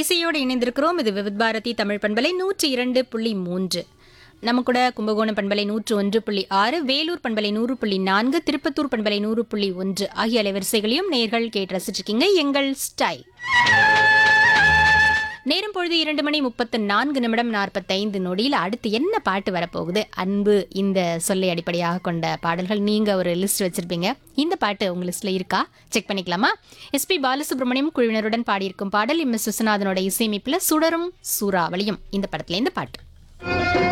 இசையோடு இணைந்திருக்கிறோம் இது விவித் பாரதி தமிழ் பண்பலை நூற்றி இரண்டு புள்ளி மூன்று நம்ம கூட கும்பகோணம் பண்பலை நூற்று ஒன்று புள்ளி ஆறு வேலூர் பண்பலை நூறு புள்ளி நான்கு திருப்பத்தூர் பண்பலை நூறு புள்ளி ஒன்று ஆகிய அலைவரிசைகளையும் நேர்கள் கேட்டு ரசிச்சிருக்கீங்க எங்கள் ஸ்டைல் நேரம் பொழுது இரண்டு மணி முப்பத்து நான்கு நிமிடம் நாற்பத்தைந்து நொடியில் அடுத்து என்ன பாட்டு வரப்போகுது அன்பு இந்த சொல்லை அடிப்படையாக கொண்ட பாடல்கள் நீங்க ஒரு லிஸ்ட் வச்சிருப்பீங்க இந்த பாட்டு உங்க லிஸ்ட்ல இருக்கா செக் பண்ணிக்கலாமா எஸ்பி பாலசுப்ரமணியம் குழுவினருடன் பாடியிருக்கும் பாடல் எம் எஸ் விஸ்வநாதனோட இசையமைப்புல சுடரும் சூறாவளியும் இந்த படத்துல இந்த பாட்டு